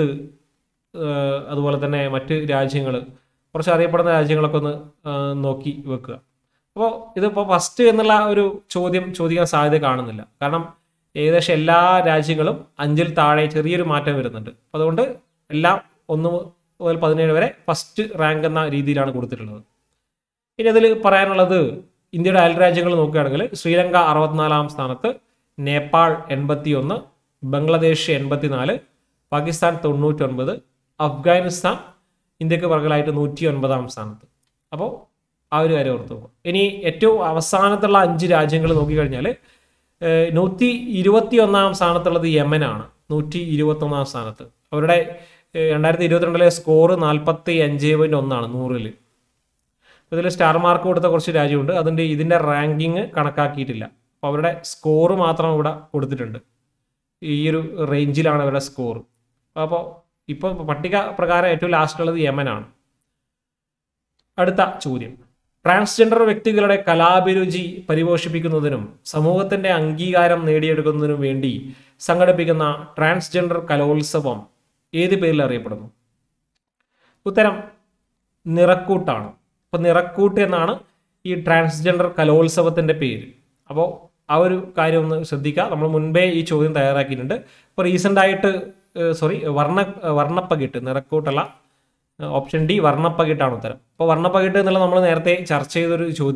ഏഹ്, അതുപോലെ തന്നെ മറ്റ് രാജ്യങ്ങൾ കുറച്ച് അറിയപ്പെടുന്ന രാജ്യങ്ങളൊക്കെ ഒന്ന് ഏഹ്, നോക്കി വെക്കുക അപ്പോൾ ഇതിപ്പോൾ ഫസ്റ്റ് എന്നുള്ള ഒരു ചോദ്യം ചോദിക്കാൻ സാധ്യത കാണുന്നില്ല കാരണം ഏകദേശം എല്ലാ രാജ്യങ്ങളും അഞ്ചിൽ താഴെ ചെറിയൊരു മാറ്റം വരുന്നുണ്ട് അപ്പോൾ അതുകൊണ്ട് എല്ലാം ഒന്ന് മുതൽ പതിനേഴ് വരെ ഫസ്റ്റ് റാങ്ക് എന്ന രീതിയിലാണ് കൊടുത്തിട്ടുള്ളത് ഇനി അതിൽ പറയാനുള്ളത് ഇന്ത്യയുടെ അയൽ രാജ്യങ്ങൾ നോക്കുകയാണെങ്കിൽ ശ്രീലങ്ക അറുപത്തിനാലാം സ്ഥാനത്ത് നേപ്പാൾ എൺപത്തി ഒന്ന് ബംഗ്ലാദേശ് എൺപത്തിനാല് പാകിസ്ഥാൻ തൊണ്ണൂറ്റൊൻപത് അഫ്ഗാനിസ്ഥാൻ ഇന്ത്യക്ക് പുറകിലായിട്ട് നൂറ്റി ഒൻപതാം സ്ഥാനത്ത് അപ്പോൾ ആ ഒരു കാര്യം ഓർത്ത് പോകും ഇനി ഏറ്റവും അവസാനത്തുള്ള അഞ്ച് രാജ്യങ്ങൾ നോക്കിക്കഴിഞ്ഞാൽ ഏഹ്, നൂറ്റി ഇരുപത്തി ഒന്നാം സ്ഥാനത്തുള്ളത് യമനാണ് നൂറ്റി ഇരുപത്തി ഒന്നാം സ്ഥാനത്ത് അവരുടെ ഏഹ്, രണ്ടായിരത്തി ഇരുപത്തിരണ്ടിലെ സ്കോർ നാൽപ്പത്തി അഞ്ച് പോയിന്റ് ഒന്നാണ് നൂറിൽ ഇതിൽ സ്റ്റാർ മാർക്ക് കൊടുത്ത കുറച്ച് രാജ്യമുണ്ട് അതിൻ്റെ ഇതിൻ്റെ റാങ്കിങ് കണക്കാക്കിയിട്ടില്ല അപ്പോൾ അവരുടെ സ്കോർ മാത്രം ഇവിടെ കൊടുത്തിട്ടുണ്ട് ഈ ഒരു റേഞ്ചിലാണ് അവരുടെ സ്കോർ അപ്പോൾ ഇപ്പോൾ പട്ടിക പ്രകാരം ഏറ്റവും ലാസ്റ്റ് ഉള്ളത് യമനാണ് അടുത്ത ചോദ്യം ട്രാൻസ്ജെൻഡർ വ്യക്തികളുടെ കലാഭിരുചി പരിപോഷിപ്പിക്കുന്നതിനും സമൂഹത്തിന്റെ അംഗീകാരം നേടിയെടുക്കുന്നതിനും വേണ്ടി സംഘടിപ്പിക്കുന്ന ട്രാൻസ്ജെൻഡർ കലോത്സവം ഏത് പേരിൽ അറിയപ്പെടുന്നു ഉത്തരം നിറക്കൂട്ടാണ് അപ്പോൾ നിറക്കൂട്ട് എന്നാണ് ഈ ട്രാൻസ്ജെൻഡർ കലോത്സവത്തിന്റെ പേര് അപ്പോൾ ആ ഒരു കാര്യം ഒന്ന് ശ്രദ്ധിക്കുക നമ്മൾ മുൻപേ ഈ ചോദ്യം തയ്യാറാക്കിയിട്ടുണ്ട് ഇപ്പോൾ റീസെൻ്റ് ആയിട്ട് സോറി വർണ്ണ വർണ്ണപ്പകിട്ട് നിറക്കൂട്ടല്ല ഓപ്ഷൻ ഡി വർണ്ണപ്പകിട്ടാണ് ഉത്തരം അപ്പോൾ വർണ്ണപ്പകിട്ട് എന്നുള്ളത് നമ്മൾ നേരത്തെ ചർച്ച ചെയ്തൊരു ചോദ്യമാണ്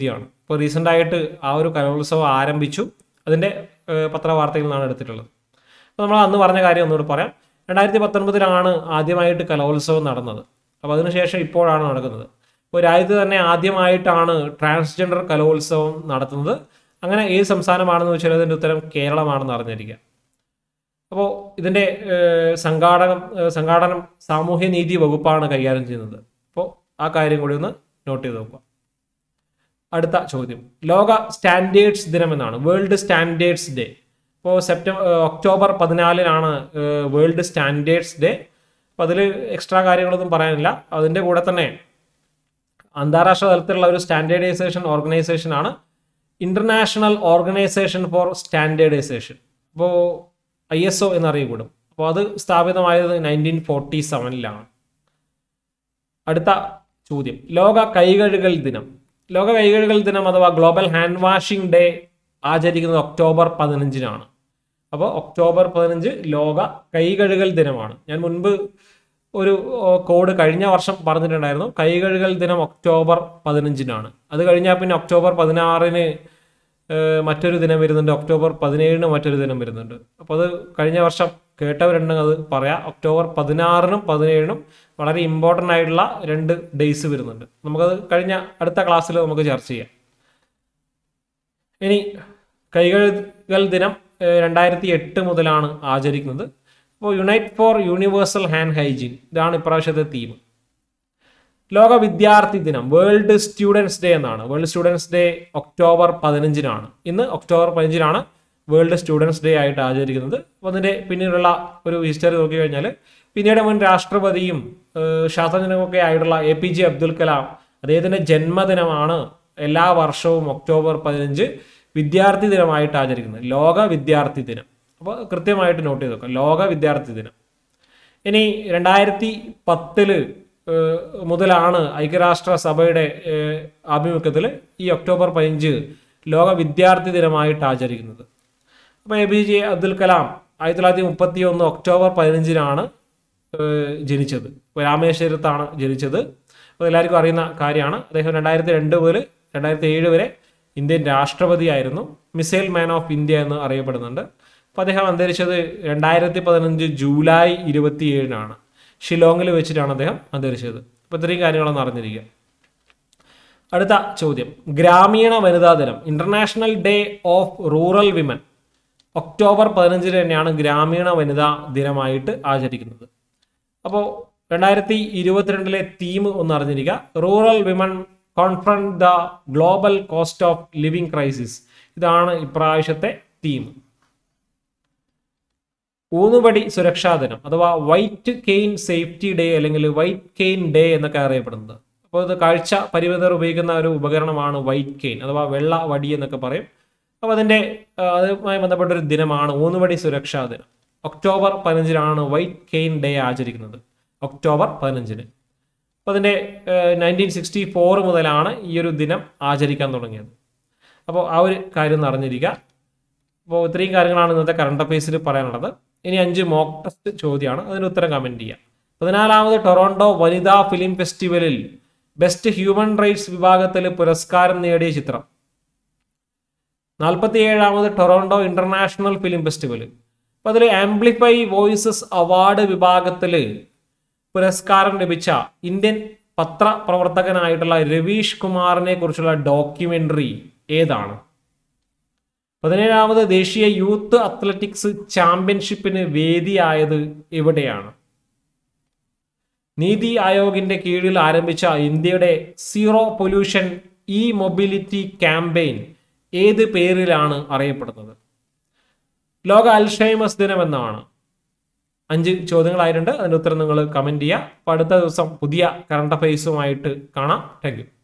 ഇപ്പോൾ റീസെൻ്റ് ആയിട്ട് ആ ഒരു കലോത്സവം ആരംഭിച്ചു അതിൻ്റെ ഏഹ്, പത്രവാർത്തയിൽ നിന്നാണ് എടുത്തിട്ടുള്ളത് അപ്പോൾ നമ്മൾ അന്ന് പറഞ്ഞ കാര്യം ഒന്നുകൂടി പറയാം രണ്ടായിരത്തി പത്തൊൻപതിലാണ് ആദ്യമായിട്ട് കലോത്സവം നടന്നത് അപ്പോൾ അതിനുശേഷം ഇപ്പോഴാണ് നടക്കുന്നത് ഇപ്പോൾ രാജ്യത്ത് തന്നെ ആദ്യമായിട്ടാണ് ട്രാൻസ്ജെൻഡർ കലോത്സവം നടത്തുന്നത് അങ്ങനെ ഏത് സംസ്ഥാനമാണെന്ന് വെച്ചാൽ അതിൻ്റെ ഉത്തരം കേരളമാണെന്ന് അറിഞ്ഞിരിക്കുക അപ്പോൾ ഇതിൻ്റെ ഏഹ്, സംഘാടകം ഏഹ്, സംഘാടനം സാമൂഹ്യനീതി വകുപ്പാണ് കൈകാര്യം ചെയ്യുന്നത് അപ്പോൾ ആ കാര്യം കൂടി ഒന്ന് നോട്ട് ചെയ്ത് നോക്കുക അടുത്ത ചോദ്യം ലോക സ്റ്റാൻഡേർഡ്സ് ദിനം എന്നാണ് വേൾഡ് സ്റ്റാൻഡേർഡ്സ് ഡേ ഇപ്പോൾ സെപ്റ്റംബർ ഒക്ടോബർ പതിനാലിനാണ് വേൾഡ് സ്റ്റാൻഡേർഡ്സ് ഡേ അപ്പോൾ അതിൽ എക്സ്ട്രാ കാര്യങ്ങളൊന്നും പറയാനില്ല അതിൻ്റെ കൂടെ തന്നെ അന്താരാഷ്ട്ര തലത്തിലുള്ള ഒരു സ്റ്റാൻഡേർഡൈസേഷൻ ഓർഗനൈസേഷൻ ആണ് ഇന്റർനാഷണൽ ഓർഗനൈസേഷൻ ഫോർ സ്റ്റാൻഡേർഡൈസേഷൻ അപ്പോൾ ഐ എസ് ഒ എന്നറിയപ്പെടും അപ്പോൾ അത് സ്ഥാപിതമായത് നയൻറ്റീൻ ഫോർട്ടി സെവനിലാണ് അടുത്ത ചോദ്യം ലോക കൈകഴുകൽ ദിനം ലോക കൈകഴുകൽ ദിനം അഥവാ ഗ്ലോബൽ ഹാൻഡ് വാഷിംഗ് ഡേ ആചരിക്കുന്നത് ഒക്ടോബർ പതിനഞ്ചിനാണ് അപ്പോൾ ഒക്ടോബർ പതിനഞ്ച് ലോക കൈകഴുകൽ ദിനമാണ് ഞാൻ മുൻപ് ഒരു ഓ, കോഡ് കഴിഞ്ഞ വർഷം പറഞ്ഞിട്ടുണ്ടായിരുന്നു കൈകഴുകൽ ദിനം ഒക്ടോബർ പതിനഞ്ചിനാണ് അത് കഴിഞ്ഞാൽ പിന്നെ ഒക്ടോബർ പതിനാറിന് ഏഹ്, മറ്റൊരു ദിനം വരുന്നുണ്ട് ഒക്ടോബർ പതിനേഴിന് മറ്റൊരു ദിനം വരുന്നുണ്ട് അപ്പോൾ അത് കഴിഞ്ഞ വർഷം കേട്ടവരുണ്ടെങ്കിൽ അത് പറയാം ഒക്ടോബർ പതിനാറിനും പതിനേഴിനും വളരെ ഇമ്പോർട്ടൻ്റ് ആയിട്ടുള്ള രണ്ട് ഡേയ്സ് വരുന്നുണ്ട് നമുക്കത് കഴിഞ്ഞ അടുത്ത ക്ലാസ്സിൽ നമുക്ക് ചർച്ച ചെയ്യാം ഇനി കൈകഴുകൽ ദിനം രണ്ടായിരത്തി എട്ട് മുതലാണ് ആചരിക്കുന്നത് അപ്പോൾ unite for universal hand hygiene ഇതാണ് ഇപ്രാവശ്യത്തെ തീം ലോക വിദ്യാർത്ഥി ദിനം വേൾഡ് സ്റ്റുഡൻസ് ഡേ എന്നാണ് വേൾഡ് സ്റ്റുഡൻസ് ഡേ ഒക്ടോബർ പതിനഞ്ചിനാണ് ഇന്ന് ഒക്ടോബർ പതിനഞ്ചിനാണ് വേൾഡ് സ്റ്റുഡൻസ് ഡേ ആയിട്ട് ആചരിക്കുന്നത് അപ്പോൾ അതിൻ്റെ പിന്നീടുള്ള ഒരു ഹിസ്റ്ററി നോക്കി കഴിഞ്ഞാൽ പിന്നീട് മുൻ രാഷ്ട്രപതിയും ഏഹ്, ശാസ്ത്രജ്ഞനുമൊക്കെ ആയിട്ടുള്ള A P J Abdul Kalam അദ്ദേഹത്തിൻ്റെ ജന്മദിനമാണ് എല്ലാ വർഷവും ഒക്ടോബർ പതിനഞ്ച് വിദ്യാർത്ഥി ദിനമായിട്ട് ആചരിക്കുന്നത് ലോക വിദ്യാർത്ഥി ദിനം അപ്പോൾ കൃത്യമായിട്ട് നോട്ട് ചെയ്ത് നോക്കാം ലോക വിദ്യാർത്ഥി ദിനം ഇനി രണ്ടായിരത്തി പത്തില് ഏഹ്, മുതലാണ് ഐക്യരാഷ്ട്ര സഭയുടെ ഏഹ്, ആഭിമുഖ്യത്തിൽ ഈ ഒക്ടോബർ പതിനഞ്ച് ലോക വിദ്യാർത്ഥി ദിനമായിട്ട് ആചരിക്കുന്നത് അപ്പോൾ A P J Abdul Kalam ആയിരത്തി തൊള്ളായിരത്തി മുപ്പത്തി ഒന്ന് ഒക്ടോബർ പതിനഞ്ചിനാണ് ഏഹ്, ജനിച്ചത് ഇപ്പോൾ രാമേശ്വരത്താണ് ജനിച്ചത് അപ്പോൾ എല്ലാവർക്കും അറിയുന്ന കാര്യമാണ് അദ്ദേഹം രണ്ടായിരത്തി രണ്ട് മുതൽ രണ്ടായിരത്തി ഏഴ് വരെ ഇന്ത്യൻ രാഷ്ട്രപതിയായിരുന്നു മിസൈൽ മാൻ ഓഫ് ഇന്ത്യ എന്ന് അറിയപ്പെടുന്നുണ്ട് അപ്പോൾ അദ്ദേഹം അന്തരിച്ചത് രണ്ടായിരത്തി പതിനഞ്ച് ജൂലൈ ഇരുപത്തി ഏഴിനാണ് ഷിലോങ്ങിൽ വെച്ചിട്ടാണ് അദ്ദേഹം അന്തരിച്ചത് അപ്പോൾ ഇത്രയും കാര്യങ്ങളൊന്ന് അറിഞ്ഞിരിക്കുക അടുത്ത ചോദ്യം ഗ്രാമീണ വനിതാ ദിനം international day of rural women October പതിനഞ്ചിന് തന്നെയാണ് ഗ്രാമീണ വനിതാ ദിനമായിട്ട് ആചരിക്കുന്നത് അപ്പോൾ രണ്ടായിരത്തി ഇരുപത്തിരണ്ടിലെ തീം ഒന്ന് അറിഞ്ഞിരിക്കുക rural women confront the global cost of living crisis ഇതാണ് ഇപ്രാവശ്യത്തെ തീം ഊന്നുപടി സുരക്ഷാ ദിനം അഥവാ വൈറ്റ് കെയിൻ സേഫ്റ്റി ഡേ അല്ലെങ്കിൽ വൈറ്റ് കെയിൻ ഡേ എന്നൊക്കെ അറിയപ്പെടുന്നത് അപ്പോൾ ഇത് കാഴ്ച പരിമിതർ ഉപയോഗിക്കുന്ന ഒരു ഉപകരണമാണ് വൈറ്റ് കെയിൻ അഥവാ വെള്ള വടി എന്നൊക്കെ പറയും അപ്പോൾ അതിൻ്റെ ആ, അതുമായി ബന്ധപ്പെട്ട ഒരു ദിനമാണ് ഊന്നുപടി സുരക്ഷാ ദിനം ഒക്ടോബർ പതിനഞ്ചിനാണ് വൈറ്റ് കെയിൻ ഡേ ആചരിക്കുന്നത് ഒക്ടോബർ പതിനഞ്ചിന് അപ്പോൾ അതിൻ്റെ നയൻറ്റീൻ സിക്സ്റ്റി ഫോർ മുതലാണ് ഈ ഒരു ദിനം ആചരിക്കാൻ തുടങ്ങിയത് അപ്പോൾ ആ ഒരു കാര്യം ഒന്ന് അറിഞ്ഞിരിക്കുക അപ്പോൾ ഇത്രയും കാര്യങ്ങളാണ് ഇന്നത്തെ കറണ്ട് അഫയേഴ്സിൽ പറയാനുള്ളത് ഇനി അഞ്ച് മോക്ക് ടെസ്റ്റ് ചോദ്യമാണ് അതിന് ഉത്തരം കമൻറ്റ് ചെയ്യാം പതിനാലാമത് ടൊറോണ്ടോ വനിതാ ഫിലിം ഫെസ്റ്റിവലിൽ ബെസ്റ്റ് ഹ്യൂമൻ റൈറ്റ്സ് വിഭാഗത്തിൽ പുരസ്കാരം നേടിയ ചിത്രം നാൽപ്പത്തി ഏഴാമത് ടൊറോണ്ടോ ഇന്റർനാഷണൽ ഫിലിം ഫെസ്റ്റിവൽ അപ്പോൾ അതിൽ ആംപ്ലിഫൈ വോയിസസ് അവാർഡ് വിഭാഗത്തിൽ പുരസ്കാരം ലഭിച്ച ഇന്ത്യൻ പത്രപ്രവർത്തകനായിട്ടുള്ള രവീഷ് കുമാറിനെ കുറിച്ചുള്ള ഡോക്യുമെന്ററി ഏതാണ് പതിനേഴാമത് ദേശീയ യൂത്ത് അത്ലറ്റിക്സ് ചാമ്പ്യൻഷിപ്പിന് വേദിയായത് എവിടെയാണ് നീതി ആയോഗിന്റെ കീഴിൽ ആരംഭിച്ച ഇന്ത്യയുടെ zero pollution E mobility campaign ഏത് പേരിലാണ് അറിയപ്പെടുന്നത് ലോക അൽഷൈമസ് ദിനം എന്നാണ് അഞ്ച് ചോദ്യങ്ങളായിട്ടുണ്ട് അതിൻ്റെ ഉത്തരം നിങ്ങൾ കമൻറ്റ് ചെയ്യുക അപ്പോൾ അടുത്ത ദിവസം പുതിയ കറണ്ട് അഫയേഴ്സുമായിട്ട് കാണാം താങ്ക് യു